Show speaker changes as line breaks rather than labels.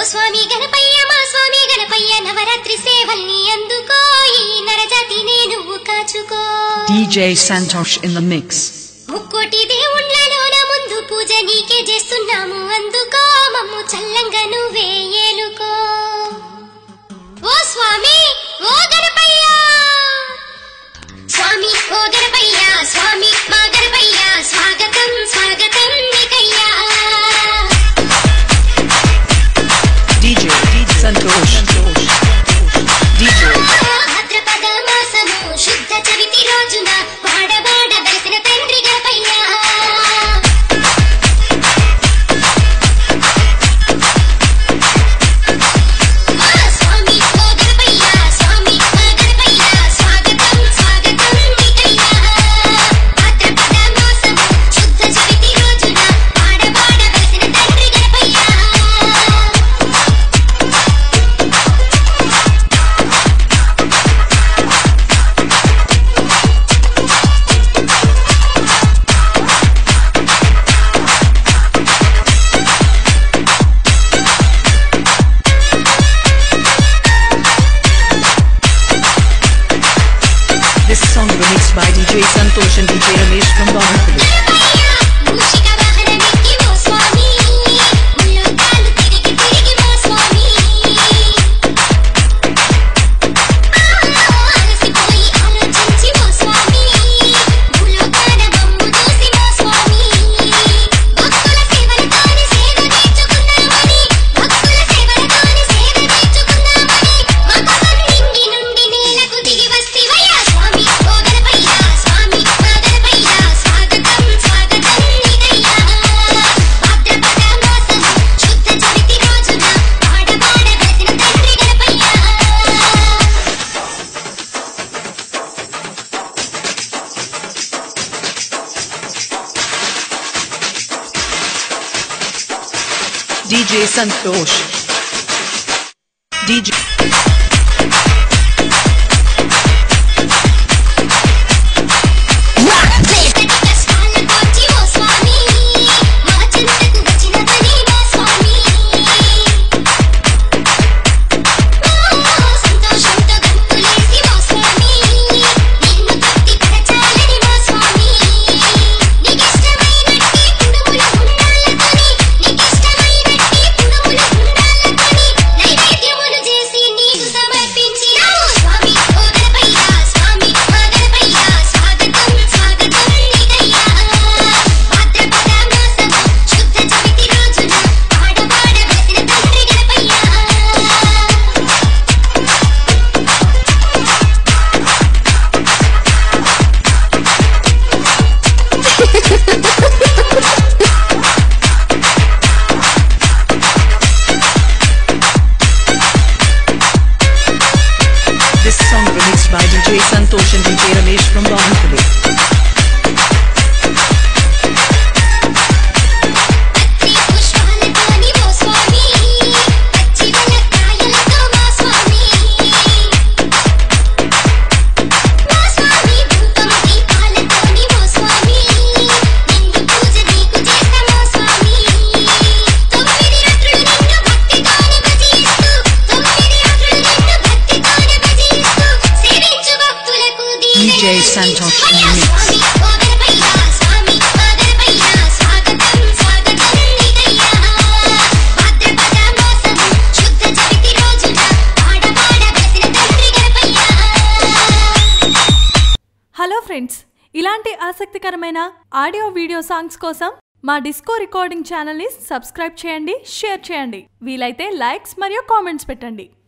స్వామి గణపయ్య మా స్వామి గణపయ్య నవరాత్రి సేవల్ని అందుకో ఈ నరజాతినే నువ్వు కాచుకో
DJ Santosh in the mix.
ముక్కోటి దేవుళ్ళలోన ముందు పూజ నీకే చేస్తున్నాము అందుకో మమ్ము చల్లంగా నువ్వే ఏలుకో ఓ స్వామి ఓ గణపయ్య స్వామి ఓ గణపయ్య స్వామి మా గణపయ్య స్వాగతం స్వాగతం నీకయ్యా
DJ DJ Santosh. DJ
భాద్రపద మాసము శుద్ధ చవితి రోజున వాడవాడ వెలిసిన తండ్రి గణపయ్య మా స్వామి ఓ గణపయ్య స్వామి మా గణపయ్య స్వాగతం స్వాగతం నీకయ్యా భాద్రపద మాసము శుద్ధ చవితి రోజున వాడవాడ వెలిసిన తండ్రి Ganapayya
This song remixed by DJ Santosh and DJ Ramesh from Bahumbali.
మూషిక వాహనమెక్కి ఓ స్వామి ముల్లోకాలు తిరిగి తిరిగి ఓ స్వామి అలసిపోయి ఆలోచించి ఓ స్వామి భూలోకాన మమ్ము చూసి ఓ స్వామి భక్తుల సేవలతోనే సేవ నేర్చుకున్నామని భక్తుల సేవలతోనే సేవ నేర్చుకున్నామని మకరం నింగి నుండి నేలకు దిగి వస్తివయ్యా స్వామి ఓ గణపయ్య స్వామి మా గణపయ్య స్వాగతం స్వాగతం నీకయ్యా భాద్రపద మాసము శుద్ధ చవితి రోజున పాడపాడ వెలిసిన తండ్రి గణపయ్య
DJ Santosh. DJ
చేతటి కష్టాలతోచి ఓ స్వామి మా చింతకు వచ్చిన పని ఓ స్వామి సంతోషంతో గంతులేసి ఓ స్వామి నిన్ను తృప్తి పరచాలని ఓ స్వామి నీకిష్టమైనట్టి కుడుములు ఉండాలకొని నీకిష్టమైనట్టి కుడుములు ఉండాలకొని నైవేద్యములు చేసి నీకు సమర్పించినాము స్వామి ఓ గణపయ్య స్వామి మా గణపయ్య స్వాగతం స్వాగతం నీకయ్యా భాద్రపద మాసము శుద్ధ చవితి రోజున పాడపాడ వెలిసిన తండ్రి Ganapayya
This song remixed by DJ Santosh and DJ Ramesh from Bahumbali.
పత్రి పుష్పాలతోని ఓ స్వామి పచ్చి వెలక్కాయలతో మా స్వామి మా స్వామి ధూపం దీపాలతోని ఓ స్వామి నిండు పూజ నీకు చేస్తామో స్వామి తొమ్మిది రాత్రులు నిన్ను భక్తితోనే భజిస్తూ తొమ్మిది రాత్రులు నిన్ను భక్తితోనే భజిస్తూ సేవించు భక్తులకు
DJ Santosh in the mix.
స్వామి ఓ గణపయ్య స్వామి మా గణపయ్య స్వాగతం స్వాగతం నీకయ్యా భాద్రపద మాసము శుద్ధ చవితి రోజున పాడపాడ వెలిసిన తండ్రి గణపయ్య
హలో ఫ్రెండ్స్ ఇలాంటి ఆసక్తికరమైన ఆడియో వీడియో సాంగ్స్ కోసం మా డిస్కో రికార్డింగ్ ఛానల్ని సబ్స్క్రైబ్ చేయండి షేర్ చేయండి వీలైతే లైక్స్ మరియు కామెంట్స్ పెట్టండి